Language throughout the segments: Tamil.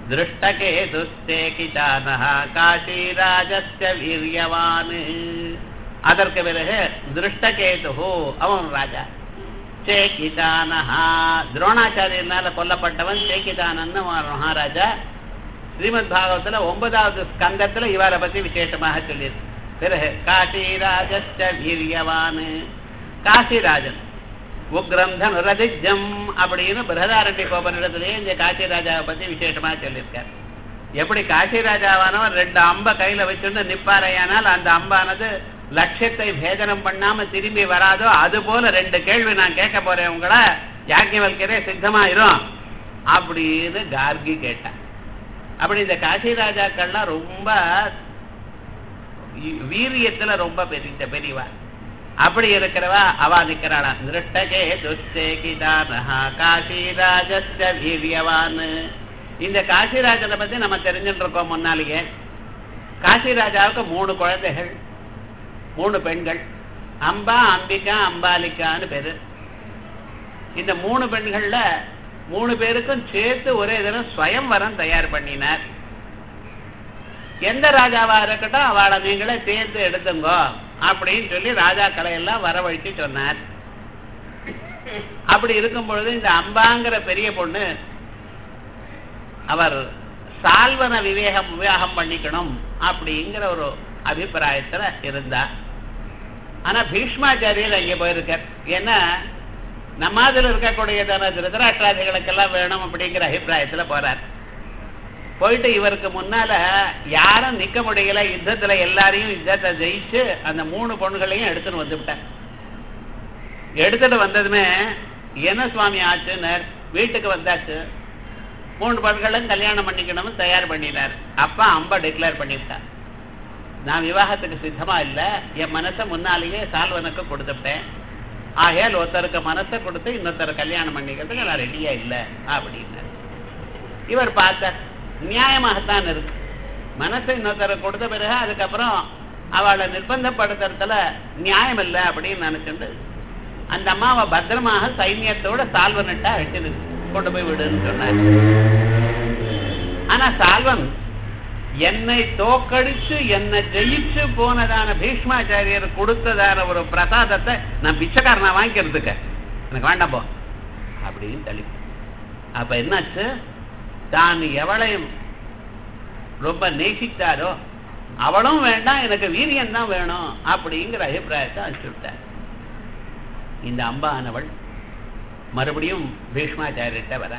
திருஷ்டகேதுஸ்தே கிதானஹ காஷீராஜஸ்ய வீரியவான் அதற்கு பிறகு திருஷ்டகேது அவன் ராஜா சேகிதானஹா துரோணாச்சாரியனால கொல்லப்பட்டவன் சேகிதானன்னு மகாராஜா ஸ்ரீமத் பாகவத்துல ஒன்பதாவது ஸ்கந்தத்துல இவரை பத்தி விசேஷமாக சொல்லியிருக்கு பிறகு காசிராஜஸ்ட வீரியவான் காசிராஜன் உக்ரம் தனுரதிஜம் அப்படின்னு பிரகதாரண்ய கோபனிடத்திலேயே இந்த காசிராஜாவை பத்தி விசேஷமா சொல்லியிருக்கார் எப்படி காசிராஜாவானவர் ரெண்டு அம்ப கையில வச்சுட்டு நிப்பாரையானால் அந்த அம்பானது லட்சியத்தை பேதனம் பண்ணாம திரும்பி வராதோ அது போல ரெண்டு கேள்வி நான் கேட்க போறேன் உங்களை யாக்கியவல்கரே சித்தமாயிரும் அப்படின்னு கார்கி கேட்டான் அப்படி இந்த காசி ராஜாக்கள்லாம் ரொம்ப வீரியத்துல ரொம்ப பெரிய பெரியவா அப்படி இருக்கிறவா அவா நிக்கிறாளா திருஷ்டகே துஷ்டே கிதானஹா காசிராஜஸ்ய வீரியவான் இந்த காசிராஜனை பத்தி நம்ம தெரிஞ்சுட்டு இருக்கோம் முன்னாலேயே காசிராஜாவுக்கு மூணு குழந்தைகள் மூணு பெண்கள் அம்பா அம்பிகா அம்பாலிகான்னு பேரு இந்த மூணு பெண்கள்ல மூணு பேருக்கும் சேர்த்து ஒரே தினம் ஸ்வயம்வரம் தயார் பண்ணினார் எந்த ராஜாவா இருக்கட்டும் அவளை நீங்களே சேர்த்து எடுத்துங்கோ அப்படின்னு சொல்லி ராஜாக்களை எல்லாம் வரவழைச்சு சொன்னார் அப்படி இருக்கும் பொழுது இந்த அம்பாங்கிற பெரிய பொண்ணு அவர் சால்வன விவேகம் விவாகம் பண்ணிக்கணும் அப்படிங்கிற ஒரு அபிப்பிராயத்துல இருந்தா ஆனா பீஷ்மாச்சாரியர் அங்கே போயிருக்கார் ஏன்னா நம்மாதில் இருக்கக்கூடியதான திருதராஷ்டிராதிகளுக்கெல்லாம் வேணும் அப்படிங்கிற அபிப்பிராயத்துல போறார் போயிட்டு இவருக்கு முன்னால யாரும் நிக்க முடியல யுத்தத்துல எல்லாரையும் யுத்தத்தை ஜெயிச்சு அந்த மூணு பொண்ணுகளையும் எடுத்துட்டு வந்துவிட்டார் எடுத்துட்டு வந்ததுமே என்ன சுவாமி ஆச்சுன்னு வீட்டுக்கு வந்தாச்சு மூணு பெண்களும் கல்யாணம் பண்ணிக்கணும்னு தயார் பண்ணினார் அப்பா அம்பா டிக்ளேர் பண்ணிவிட்டார் நான் விவாகத்துக்கு சித்தமா இல்ல என் மனசை முன்னாலேயே சால்வனுக்கு கொடுத்துட்டேன் ஆகையால் ஒருத்தருக்கு மனசை கொடுத்து இன்னொருத்தர் கல்யாணம் பண்ணிக்கிறதுக்கு நான் ரெடியா இல்லை அப்படின்னார் இவர் பார்த்தார் நியாயமாகத்தான் இருக்கு மனசை இன்னொருத்தரை கொடுத்த பிறகு அதுக்கப்புறம் அவளை நிர்பந்தப்படுத்துறதுல நியாயம் இல்லை அப்படின்னு நினைச்சுட்டு அந்த அம்மாவை பத்திரமாக சைன்யத்தோட சால்வனிட்டா அழைச்சது கொண்டு போய் விடுன்னு சொன்னார் ஆனா சால்வன் என்னை தோக்கடிச்சு என்னை ஜெயிச்சு போனதான பீஷ்மாச்சாரியர் கொடுத்ததான ஒரு பிரசாதத்தை நான் பிச்சைக்காரனா வாங்கிக்கிறதுக்கு எனக்கு வேண்டாம் போ அப்படின்னு தள்ளி அப்ப என்னாச்சு தான் எவளையும் ரொம்ப நேசித்தாரோ அவளும் வேண்டாம் எனக்கு வீரியம் தான் வேணும் அப்படிங்கிற அபிப்பிராயத்தை அனுப்பிச்சுட்டார் இந்த அம்பானவள் மறுபடியும் பீஷ்மாச்சாரியர்கிட்ட வர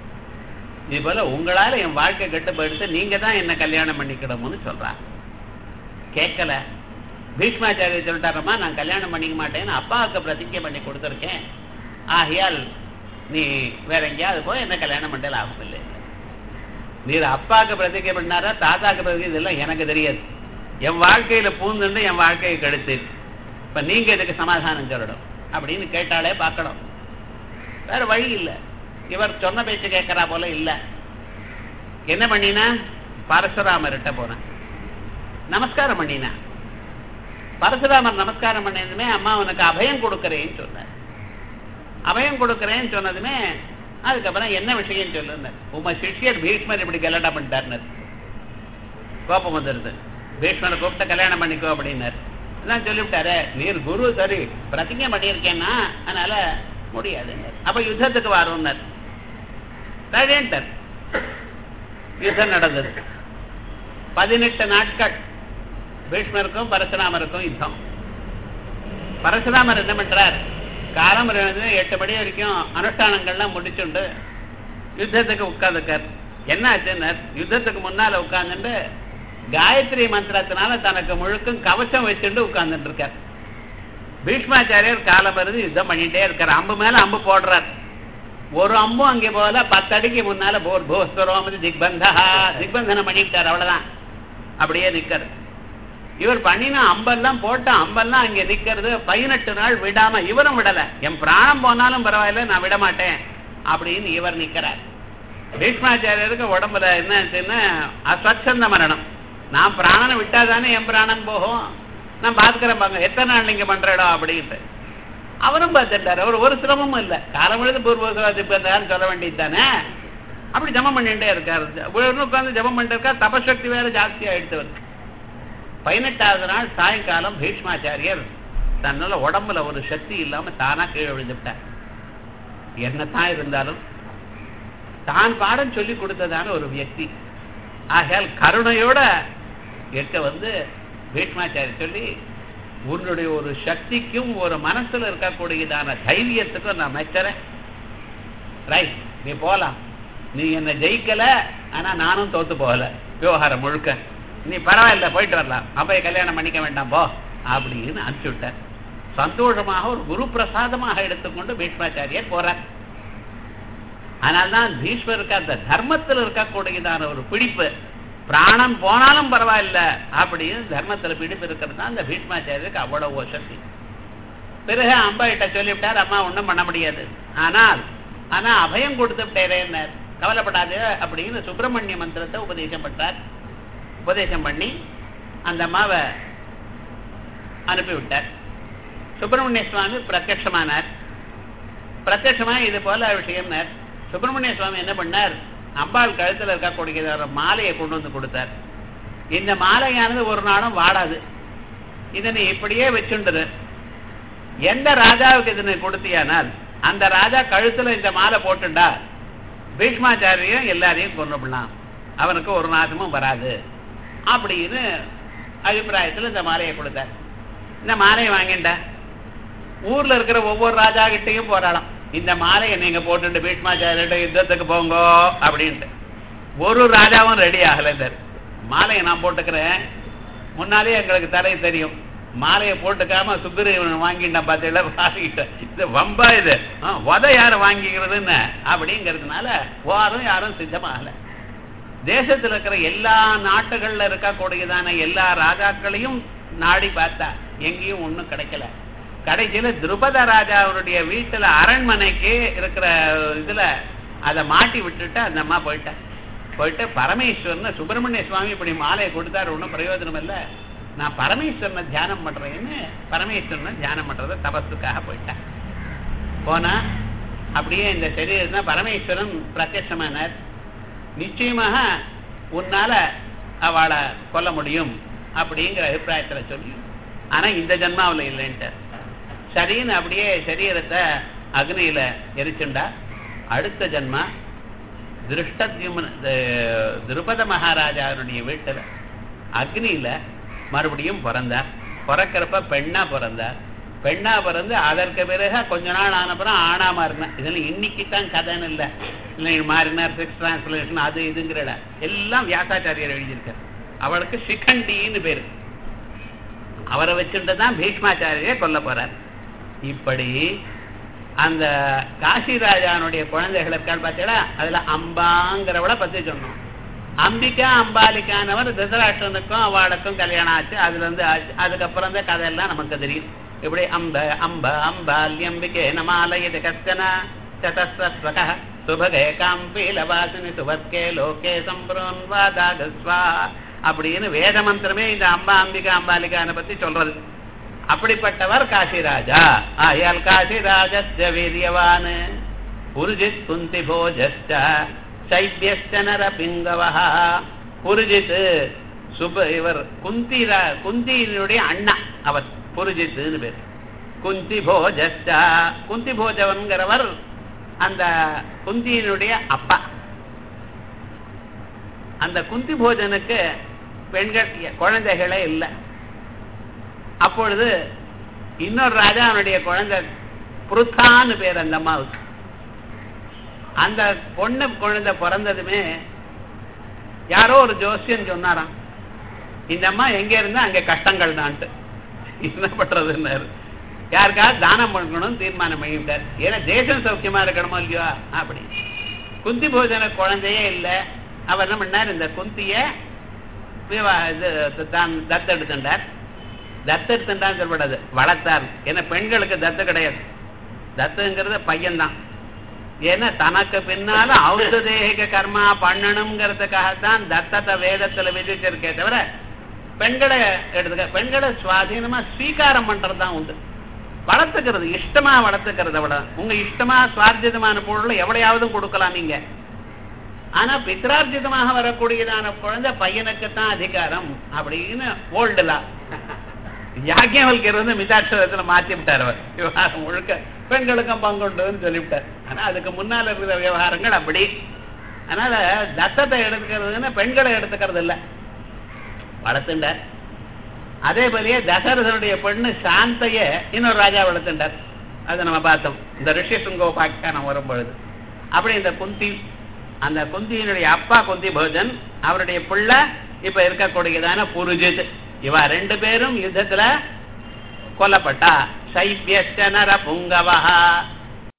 இது போல உங்களால என் வாழ்க்கை கெட்டு போயிடுத்து நீங்க தான் என்ன கல்யாணம் பண்ணிக்கணும்னு சொல்றா கேட்கல பீஷ்மாச்சாரியர் சொல்லிட்டாரம்மா நான் கல்யாணம் பண்ணிக்க மாட்டேன்னு அப்பாவுக்கு பிரதிஜை பண்ணி கொடுத்துருக்கேன் ஆகையால் நீ வேற எங்கேயாவது போய் என்ன கல்யாணம் பண்ணல ஆகும் இல்லை நீர் அப்பாவுக்கு பிரதிஜை பண்ணாரா தாத்தாக்கு பிரதிஜை இதெல்லாம் எனக்கு தெரியாது என் வாழ்க்கையில பூந்துண்டு என் வாழ்க்கையை கெடுத்து இப்ப நீங்க இதுக்கு சமாதானம் சொல்லணும் அப்படின்னு கேட்டாலே பார்க்கணும் வேற வழி இல்லை இவர் சொன்ன பேச்சு கேட்கறா போல இல்ல என்ன பண்ணினா பரசுராமர்கிட்ட போன நமஸ்காரம் பண்ணினா பரசுராமர் நமஸ்காரம் பண்ணதுமே அம்மா உனக்கு அபயம் கொடுக்கறேன்னு சொன்னார் அபயம் கொடுக்கறேன்னு சொன்னதுமே அதுக்கப்புறம் என்ன விஷயம் சொல்லுங்க உங்க சிஷ்யர் பீஷ்மர் இப்படி கல்யாணம் பண்ணிட்டாருனர் கோபம் வந்துருது பீஷ்மரை கூப்பிட்டு கல்யாணம் பண்ணிக்கோ அப்படின்னாரு எல்லாம் சொல்லிவிட்டாரு நீர் குரு சரி பிரதிஜை பண்ணியிருக்கேன்னா அதனால முடியாது அப்ப யுத்தத்துக்கு வரோம்னர் தழேன்டர் யுத்தம் நடந்தது பதினெட்டு நாட்கள் பீஷ்மருக்கும் பரசுராமருக்கும் யுத்தம் பரசுராமர் என்ன பண்றார் காலம் இருந்து எட்டு மணி வரைக்கும் அனுஷ்டானங்கள்லாம் முடிச்சுண்டு யுத்தத்துக்கு உட்கார்ந்துக்கார் என்ன ஆச்சுன்னு யுத்தத்துக்கு முன்னால உட்கார்ந்துட்டு காயத்ரி மந்திரத்தினால தனக்கு முழுக்கும் கவசம் வச்சுட்டு உட்கார்ந்துட்டு இருக்கார் பீஷ்மாச்சாரியர் காலம் இருந்து யுத்தம் பண்ணிட்டே இருக்கார் அம்பு மேல அம்பு போடுறார் ஒரு அம்பும் அங்கே போல பத்து அடிக்கு முன்னால போர் போஸ்வரம் திக்பந்தா திக்பந்தனம் பண்ணிவிட்டார் அவ்வளவுதான் அப்படியே நிக்கிறார் இவர் பண்ணின அம்பெல்லாம் போட்ட அம்பெல்லாம் அங்க நிக்கிறது பதினெட்டு நாள் விடாம இவரும் விடல என் பிராணம் போனாலும் பரவாயில்ல நான் விட மாட்டேன் அப்படின்னு இவர் நிக்கிறார் பீஷ்மாச்சாரியருக்கு உடம்புல என்ன ஆச்சுன்னா அஸ்வச்சந்த மரணம் நான் பிராணனை விட்டாதானே என் பிராணன் போகும் நான் பாத்துக்கிறேன் பாங்க எத்தனை நாள் நீங்க பண்றடோ அப்படின்ட்டு அவரும் பார்த்துட்டார் அவர் ஒரு சிரமமும் இல்லை காலம் எழுது பூர்வ சொல்ல வேண்டியது தானே அப்படி ஜபம் பண்ணிட்டே இருக்காரு விழுந்து உட்கார்ந்து ஜபம் பண்ணிட்டு இருக்கார் தபசக்தி வேற ஜாஸ்தி ஆயிடுத்து அவருக்கு பதினெட்டாவது நாள் சாயங்காலம் பீஷ்மாச்சாரியர் தன்னால உடம்புல ஒரு சக்தி இல்லாம தானா கீழே விழுந்துவிட்டார் என்னத்தான் இருந்தாலும் தான் பாடம் சொல்லி கொடுத்ததான ஒரு வியக்தி ஆகையால் கருணையோட எட்ட வந்து பீஷ்மாச்சாரி சொல்லி உன்னுடைய ஒரு சக்திக்கும் ஒரு மனசுல இருக்கக்கூடியதான தைரியத்துக்கும் நான் மெச்சறேன் ரைட் நீ போலாம் நீ என்ன ஜெயிக்கல ஆனா நானும் தோத்து போகல விவகாரம் முழுக்க நீ பரவாயில்ல போயிட்டு வரலாம் அப்ப கல்யாணம் பண்ணிக்க வேண்டாம் போ அப்படின்னு அனுப்பிச்சு விட்டார் சந்தோஷமாக ஒரு குரு பிரசாதமாக எடுத்துக்கொண்டு பீஷ்மாச்சாரியர் போறார் அதனால்தான் பீஷ்மருக்கு அந்த தர்மத்தில் இருக்கக்கூடியதான ஒரு பிடிப்பு பிராணம் போனாலும் பரவாயில்ல அப்படின்னு தர்மத்துல பிடிப்பு இருக்கிறது தான் அந்த பீஷ்மாச்சாரியருக்கு அவ்வளவு சக்தி பிறகு அம்பா கிட்ட சொல்லிவிட்டார் அம்மா ஒண்ணும் பண்ண முடியாது ஆனால் ஆனா அபயம் கொடுத்து விட்டேரேன்னு கவலைப்படாது அப்படின்னு சுப்பிரமணிய மந்திரத்தை உபதேசம் பண்றார் உபதேசம் பண்ணி அந்த அம்மாவை அனுப்பிவிட்டார் சுப்பிரமணிய சுவாமி பிரத்யட்சமானார் பிரத்யட்சமா இது போல விஷயம்னார் சுப்பிரமணிய சுவாமி என்ன பண்ணார் அம்பாள் கழுத்துல இருக்கக்கூடிய ஒரு மாலையை கொண்டு வந்து கொடுத்தார் இந்த மாலையானது ஒரு நாளும் வாடாது இதை நீ இப்படியே வச்சுண்டுரு எந்த ராஜாவுக்கு இதனை கொடுத்தியானால் அந்த ராஜா கழுத்துல இந்த மாலை போட்டுண்டா பீஷ்மாச்சாரியும் எல்லாரையும் கொண்டுடலாம் அவனுக்கு ஒரு நாசமும் வராது அப்படின்னு அபிப்பிராயத்துல இந்த மாலையை கொடுத்தார் இந்த மாலையை வாங்கிண்டா ஊர்ல இருக்கிற ஒவ்வொரு ராஜா கிட்டையும் போராடலாம் இந்த மாலையை நீங்க போட்டுட்டு பீஷ்மாச்சாரியிட்ட யுத்தத்துக்கு போங்க அப்படின்ட்டு ஒரு ராஜாவும் ரெடி ஆகல சார் மாலையை நான் போட்டுக்கிறேன் முன்னாலே எங்களுக்கு தரை தெரியும் மாலையை போட்டுக்காம சுக்கிரீவன் வாங்கிட்டான் பார்த்தீங்களா வாங்கிட்டேன் இது வம்பா இது ஆ, உத யார் வாங்கிக்கிறதுன்னு அப்படிங்கிறதுனால யாரும் யாரும் சித்தமாகல தேசத்துல இருக்கிற எல்லா நாட்டுகள்ல இருக்கக்கூடியதான எல்லா ராஜாக்களையும் நாடி பார்த்தா எங்கேயும் ஒண்ணும் கிடைக்கல கடைசியில திருபத ராஜாவுடைய வீட்டுல அரண்மனைக்கு இருக்கிற இதுல அதை மாட்டி விட்டுட்டு அந்த அம்மா போயிட்டா போயிட்டு பரமேஸ்வரன் சுப்பிரமணிய சுவாமி இப்படி மாலையை கொடுத்தாரு ஒன்றும் பிரயோஜனம் இல்லை நான் பரமேஸ்வரனை தியானம் பண்றேன்னு பரமேஸ்வரனை தியானம் பண்றத தபஸுக்காக போயிட்டேன் போனா அப்படியே இந்த சரீரத்தை பரமேஸ்வரன் பிரத்யட்சமானார் நிச்சயமாக உன்னால அவளை கொல்ல முடியும் அப்படிங்கிற அபிப்பிராயத்துல சொல்லி ஆனா இந்த ஜென்மாவுல இல்லைன்ட்டு சரின்னு அப்படியே சரீரத்தை அக்னியில எரிச்சுண்டா அடுத்த ஜென்மா திருஷ்டத்யுமன் திருபத மகாராஜாவுடைய வீட்டுல அக்னியில மறுபடியும் பிறந்தார் பிறக்கிறப்ப பெண்ணா பிறந்தார் பெண்ணா பிறந்து அதற்கு பிறகு கொஞ்ச நாள் ஆனப்புறம் ஆணா மாறினார் இதுல இன்னைக்கு தான் கதைன்னு இல்லை இல்லை மாறினார் செக்ஸ் டிரான்ஸ்லேஷன் அது இதுங்கிற எல்லாம் வியாசாச்சாரியர் எழுதியிருக்கார் அவளுக்கு சிகண்டின்னு பேரு அவரை வச்சுட்டு தான் பீஷ்மாச்சாரியரை கொல்ல போறார் இப்படி அந்த காசி ராஜானுடைய குழந்தைகள் இருக்காள் பார்த்தீங்களா அதுல அம்பாங்கிறவளை பத்தி சொன்னோம் அம்பிகா அம்பாலிக்கானவர் திருதராஷ்டனுக்கும் அவளுக்கும் கல்யாணம் ஆச்சு அதுல இருந்து ஆச்சு அதுக்கப்புறம் தான் கதையெல்லாம் நமக்கு தெரியும் இப்படி அம்ப அம்ப அம்பால்யம்பிகே நமாலயது கஷ்டன சதஸ்வக சுபகே காம்பீலவாசினி சுவர்க்கே லோகே சம்பிரோன்வாதாகஸ்வா அப்படின்னு வேத மந்திரமே இந்த அம்பா அம்பிகா அம்பாலிகானை பத்தி சொல்றது அப்படிப்பட்டவர் காசிராஜா ஆயால் காசிராஜஸ்ய வீரியவான் புருஜித் குந்தி போஜஸ்ட சைபியஸ்ட நர பிங்கவஹ புருஜித் சுப இவர் குந்தி ரா- குந்தியினுடைய அண்ணா அவர் புருஜித்துன்னு பேர் குந்தி போஜஸ்ட குந்தி போஜவன்கிறவர் அந்த குந்தியினுடைய அப்பா அந்த குந்தி போஜனுக்கு பெண்கள் குழந்தைகளே இல்லை அப்பொழுது இன்னொரு ராஜா அவனுடைய குழந்தை புருத்தான்னு பேர் அந்த அம்மாவுக்கு அந்த பொண்ணு குழந்தை பிறந்ததுமே யாரோ ஒரு ஜோசியன் சொன்னாராம் இந்த அம்மா எங்க இருந்தா அங்க கஷ்டங்கள் தான்ட்டு என்ன பண்றதுன்னாரு யாருக்காவது தானம் பண்ணணும் தீர்மானம் பண்ணிட்டார் ஏன்னா தேசம் சௌக்கியமா இருக்கணுமோ இல்லையோ அப்படி குந்தி போஜன குழந்தையே இல்லை அவர் என்ன பண்ணார் இந்த குந்திய விவா- இது தான் தத்தெடுத்துட்டார் தத்தெடுத்துட்டான்னு சொல்லப்படாது வளர்த்தார் ஏன்னா பெண்களுக்கு தத்து கிடையாது தத்துங்கிறது பையன்தான் ஏன்னா தனக்கு பின்னால ஔஷதேக கர்மா பண்ணணுங்கிறதுக்காகத்தான் தத்தத்தை வேதத்துல விதிச்சிருக்கே தவிர பெண்களை எடுத்துக்க பெண்களை சுவாதீனமா ஸ்வீகாரம் பண்றதுதான் உண்டு வளர்த்துக்கிறது இஷ்டமா வளர்த்துக்கிறத விட உங்க இஷ்டமா சுவார்ஜிதமான பொருளை எவ்வளையாவது கொடுக்கலாம் நீங்க ஆனா பித்ரார்ஜிதமாக வரக்கூடியதான குழந்தை பையனுக்கு தான் அதிகாரம் அப்படின்னு ஓல்டுலா யாக்கியவல்கர் வந்து மிதாட்சரத்துல மாத்தி விட்டார் அவர் விவகாரம் முழுக்க பெண்களுக்கும் பங்குண்டுன்னு சொல்லிவிட்டார் ஆனா அதுக்கு முன்னால இருக்கிற விவகாரங்கள் அப்படி அதனால தத்தத்தை எடுத்துக்கிறதுன்னு பெண்களை எடுத்துக்கிறது இல்லை வளர்த்துண்டார் அதே போலயே தசரதனுடைய பெண்ணு சாந்தைய இன்னொரு ராஜா வளர்த்துண்டார் அதை நம்ம பார்த்தோம் இந்த ரிஷிசுங்கோ பாக்கியானம் வரும் பொழுது அப்படி இந்த குந்தி அந்த குந்தியினுடைய அப்பா குந்தி போஜன் அவருடைய பிள்ளை இப்ப இருக்கக்கூடியதான புருஜித் இவ ரெண்டு பேரும் யுத்தத்துல கொல்லப்பட்டா சைபியஸ்ட நர புங்கவஹா